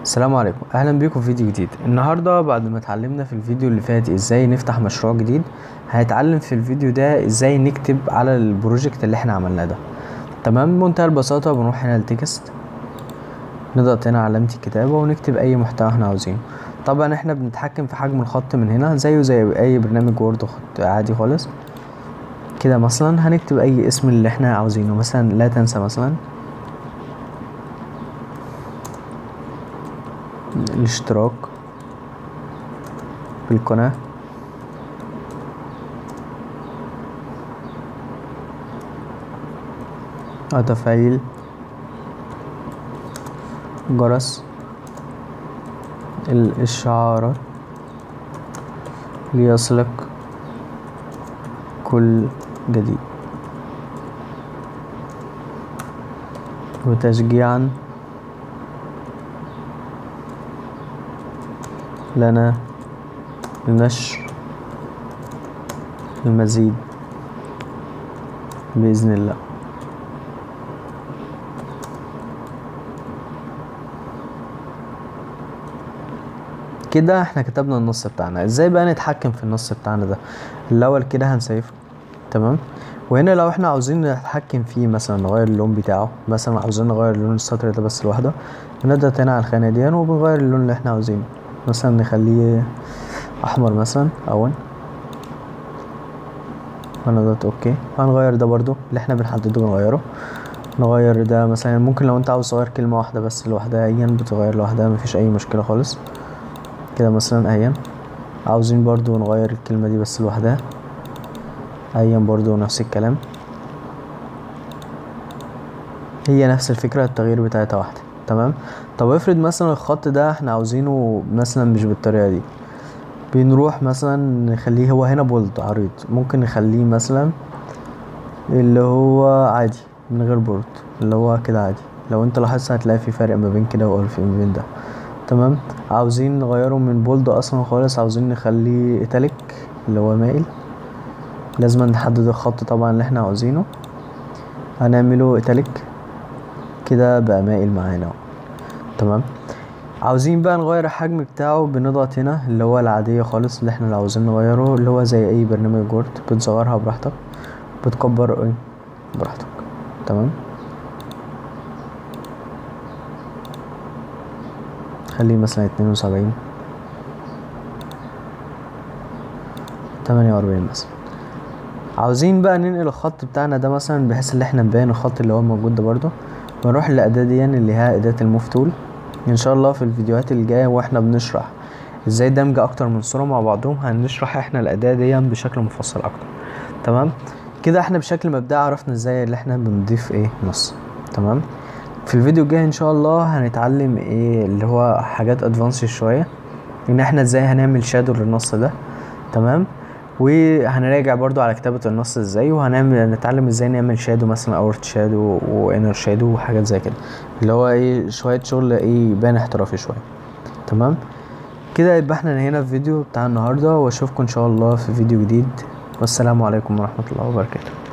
السلام عليكم اهلا بيكم في فيديو جديد النهارده بعد ما اتعلمنا في الفيديو اللي فات ازاي نفتح مشروع جديد هنتعلم في الفيديو ده ازاي نكتب على البروجكت اللي احنا عملناه ده تمام بمنتهى البساطه بنروح هنا للتكست نضغط هنا علامه الكتابه ونكتب اي محتوى احنا عاوزينه طبعا احنا بنتحكم في حجم الخط من هنا زيه زي اي برنامج وورد خط عادي خالص كده مثلا هنكتب اي اسم اللي احنا عاوزينه مثلا لا تنسى مثلا الاشتراك بالقناة وتفعيل جرس الإشعارات ليصلك كل جديد وتشجيعا لنا لنشر المزيد بإذن الله كده احنا كتبنا النص بتاعنا ازاي بقى نتحكم في النص بتاعنا ده الاول كده هنسيفه تمام وهنا لو احنا عاوزين نتحكم فيه مثلا نغير اللون بتاعه مثلا عاوزين نغير لون السطر ده بس لوحده بنضغط هنا على الخانه دي وبنغير اللون اللي احنا عاوزينه مثلا نخليه احمر مثلا اول هنضغط اوكي هنغير ده برضو اللي احنا بنحدده بنغيره نغير ده مثلا ممكن لو انت عاوز تغير كلمة واحدة بس لوحدها ايا بتغير لوحدها مفيش اي مشكلة خالص كده مثلا ايا عاوزين برضو نغير الكلمة دي بس لوحدها ايا برضو نفس الكلام هي نفس الفكرة التغيير بتاعتها واحدة تمام طب افرض مثلا الخط ده احنا عاوزينه مثلا مش بالطريقة دي بنروح مثلا نخليه هو هنا بولد عريض ممكن نخليه مثلا اللي هو عادي من غير بورد اللي هو كده عادي لو انت لاحظت هتلاقي في فرق ما بين كده وفي ما بين ده تمام عاوزين نغيره من بولد اصلا خالص عاوزين نخليه ايتاليك اللي هو مائل لازم نحدد الخط طبعا اللي احنا عاوزينه هنعمله ايتاليك كده بقى مائل معانا تمام عاوزين بقى نغير الحجم بتاعه بنضغط هنا اللي هو العادية خالص اللي احنا اللي عاوزين نغيره اللي هو زي اي برنامج وورد بتصغرها براحتك بتكبر ايه براحتك تمام خليه مثلا اتنين وسبعين تمانية وأربعين مثلا عاوزين بقى ننقل الخط بتاعنا ده مثلا بحيث ان احنا نبين الخط اللي هو موجود ده برضه بنروح للأداة دي اللي هي أداة الموف تول ان شاء الله في الفيديوهات الجاية واحنا بنشرح ازاي دمج اكتر من صورة مع بعضهم هنشرح احنا الأداة دي بشكل مفصل اكتر تمام كده احنا بشكل مبدئي عرفنا ازاي اللي احنا بنضيف ايه نص تمام في الفيديو الجاي ان شاء الله هنتعلم ايه اللي هو حاجات ادفانس شوية ان احنا ازاي هنعمل شادو للنص ده تمام وهنراجع برضو على كتابة النص ازاي وهنعمل نتعلم ازاي نعمل شادو مثلا اوت شادو وانر شادو وحاجات زي كده اللي هو ايه شوية شغل ايه يبان احترافي شوية تمام كده يبقى احنا هنا في فيديو بتاع النهاردة واشوفكم ان شاء الله في فيديو جديد والسلام عليكم ورحمة الله وبركاته